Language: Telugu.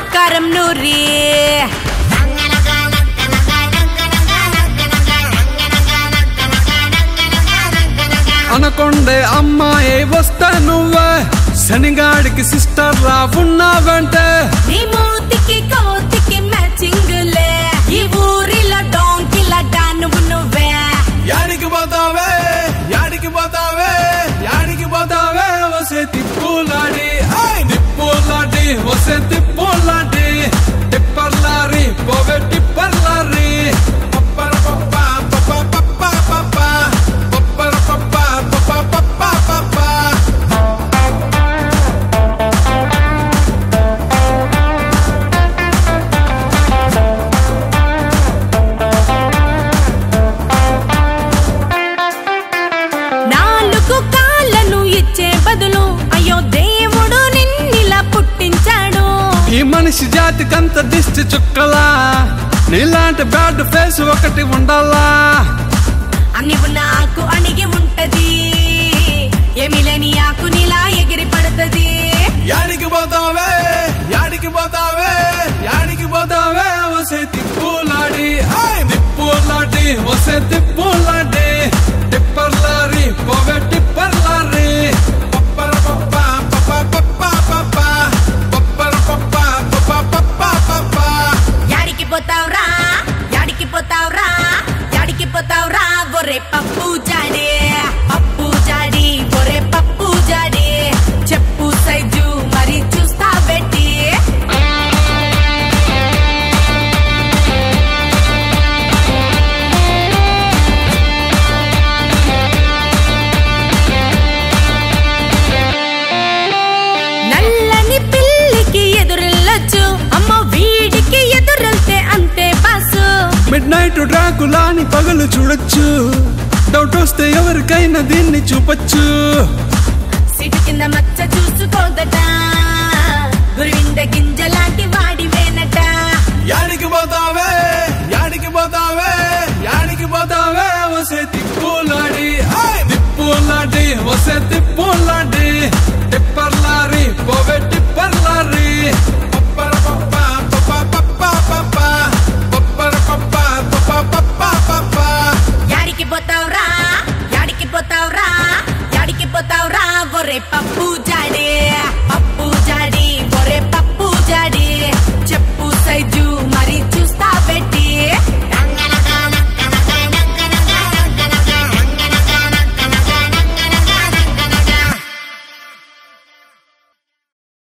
కారం నూరి అనకొండే అమ్మాయి వస్తే నువ్వే శనిగాడికి సిస్టర్ రా ఉన్నావంటే నీ మూతికి కోతికి మ్యాచింగ్ లే ఈ ఊరిలో డోంకిలా నువ్వు నువ్వే యాడికి పోతావే యాడికి పోతావే యాడికి పోతావే వసే తిప్పులాడి ఏయ్! తిప్పులాడి వసే తిప్పులాడి టిప్పర్లారి పోవే టిప్పర్లారి పప్పర పప్ప పప్ప పప్ప పప్ప పప్పర పప్ప పప్ప పప్ప పప్ప నాలుగు కాళ్ళను ఇచ్చే బదులు అయ్యో దేవుడు నిన్నిలా పుట్టించాడు ఈ మనిషి జాతికంత దిష్టి చుక్కలా నీలాంటి బ్యాడ్ ఫేస్ ఒకటి ఉండాలా అన్ని ఉన్న ఆకు అణిగి ఉంటది ఏమి లేని ఆకు నీలా ఎగిరి పడుతుంది యాడికి పోతావే యాడికి పోతావే యాడికి పోతావే వసే తిప్పులాడి ఏయ్! తిప్పులాడి వసే తిప్పులాడి టిప్పర్లారి పోవే టిప్పర్లారి పప్పర పప్ప పప్ప పప్ప పప్ప పప్పర పప్ప పప్ప పప్ప పప్ప యాడికి పోతావురా యాడికి పోతావురా యాడికి పోతావురా ఒరే పప్పు జాడే పప్పు జాడి ఒరే పప్పు జాడి చెప్పు సైజు మరి చూస్తా పెట్టి నల్లని పిల్లికి ఎదురెళ్ళొచ్చు అమ్మ వీడికి ఎదురెళ్తే అంతే బాసు మిడ్ నైట్ డ్రాకులాని పగలు చూడొచ్చు డౌట్ వస్తే ఎవరికైనా దీన్ని చూపొచ్చు సిటి కింద మచ్చ చూసుకోదట గురివింద గింజల